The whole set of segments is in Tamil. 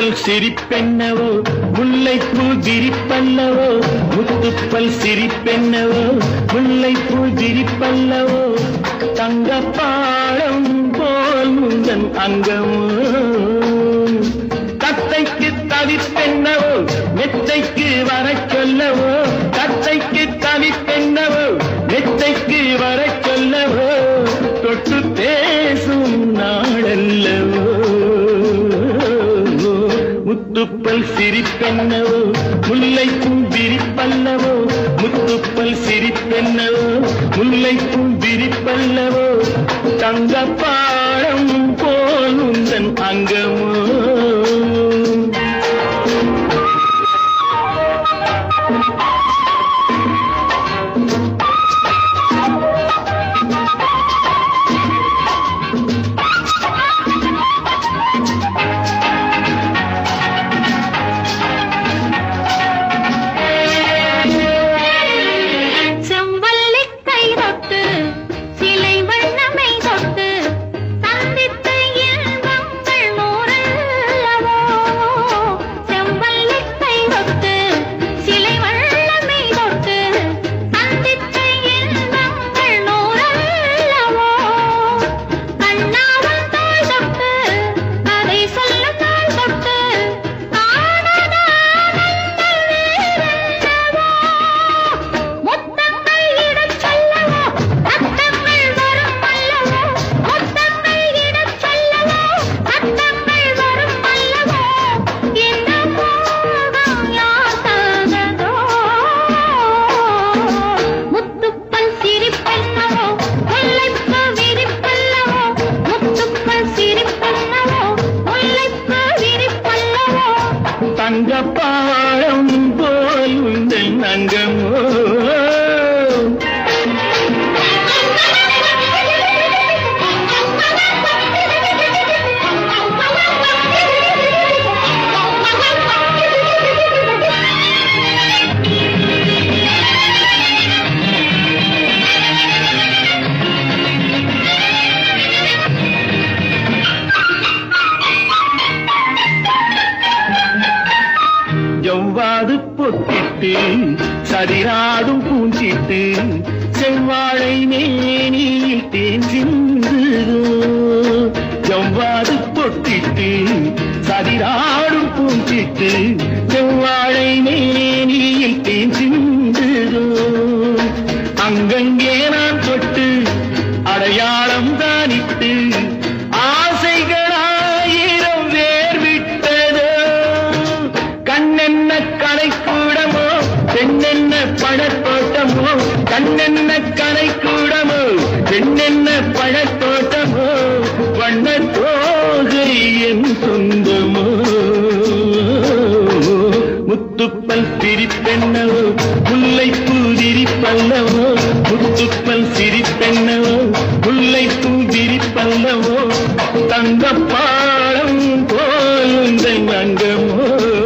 முத்துப்பல் சிரிப்பென்னவோ முல்லைப்பூ விரிப்பல்லவோ முத்துப்பல் சிரிப்பென்னவோ முல்லைப்பூ விரிப்பல்லவோ தங்கப்பாடம் போல் முந்தன் அங்கமோ தத்தைக்கு தவிப்பென்னவோ மெத்தைக்கு வர சொல்லவோ தத்தைக்கு தவிப்பென்னவோ மெத்தைக்கு வர சொல்லவோ தொட்டு பேசும் நாளல்லவோ முத்துப்பல் சிரிப்பென்னவோ முல்லைக்கும் விரிப்பல்லவோ முத்துப்பல் சிரிப்பென்னவோ முல்லைக்கும் விரிப்பல்லவோ தங்கப்பாடம் போல் உந்தன் அங்கமோ செவ்வல்லிக் கை தொட்டு சிலை வண்ணமை தொட்டு சந்தித்த இன்பங்கள் நூறல்லவோ செவ்வல்லிக் கை தொட்டு சிலை வண்ணமை தொட்டு சந்தித்த இன்பங்கள் நூறல்லவோ கண்ணாவன் தோள் தொட்டு கதை சொல்லும் நாள் தொட்டு காணாத ஆனந்தம் வேறென்னவோ முத்தங்கள் இடச் சொல்லவோ ரத்தங்கள் வரும் அல்லவோ முத்தங்கள் இடச் சொல்லவோ ரத்தங்கள் வரும் அல்லவோ இந்த மோகம் யார் தந்ததோ முத்துப்பல் சிரிப்பென்னவோ முல்லைப்பூ விரிப்பல்லவோ முத்துப்பல் சிரிப்பென்னவோ முல்லைப்பூ விரிப்பல்லவோ தங்கப்பாடம் போல் உந்தன் அங்கமோ எவ்வாறு பொத்திட்டு சதிராடும் பூஞ்சிட்டு செவ்வாழை மேனியில் தேன் சிந்துதோ எவ்வாறு பொட்டிட்டு சதிராடும் பூஞ்சிட்டு செவ்வாழை மேனியில் தேன் சிந்துதோ அங்கங்கே நான் தொட்டு அடையாளம் தானிட்டு ஆசைகளாயிரம் வேர் விட்டதோ கண்ணென்ன கலைக்கூடமோ பெண்ணென்ன பழத்தோட்டமோ கண்ணென்ன கலைக்கூடமோ பெண்ணென்ன பழத்தோட்டமோ வண்ண தோகை என் சொந்தமோ முத்துப்பல் சிரிப்பென்னவோ முல்லை பூதிரிப்பல்லவோ முத்துப்பல் சிரிப்பென்னவோ முல்லை பூதிரிப்பல்லவோ தங்கப்பாடம் போல் உந்தன் அங்கமோ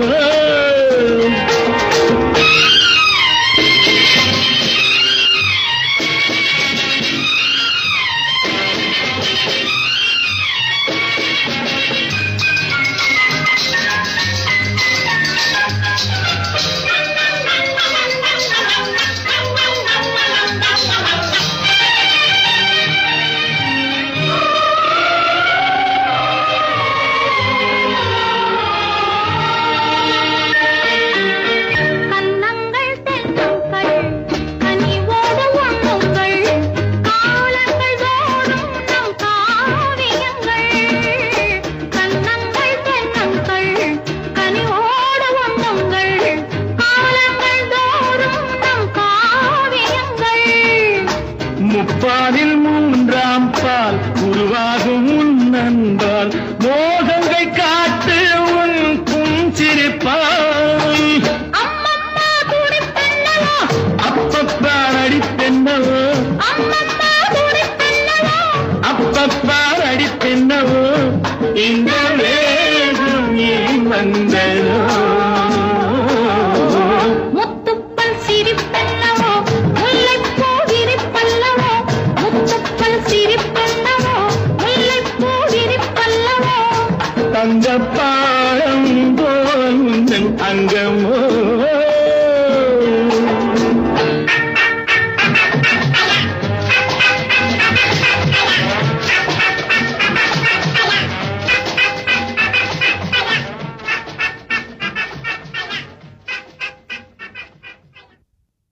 கன்னங்கள் தென்னங்கள் கனிவோடு உண்ணுங்கள் காலங்கள் தோறும் நம் காவியங்கள் கன்னங்கள் தென்னங்கள் கனிவோடு உண்ணுங்கள் காலங்கள் தோறும் நம் காவியங்கள் முப்பாலில் மூன்றாம் பால் உருவாகும் உன் நண்பால் மோகங்கள் காட்டு உன் புஞ்சிருப்பால் அம்மம்மா துடிப்பென்னவோ அப்பப்பா நடிப்பென்னவோ அம்மம்மா துடிப்பென்னவோ அப்பப்பா நடிப்பென்னவோ இந்த வேகம் ஏன் வந்ததோ முத்துப்பல் சிரிப்பென்னவோ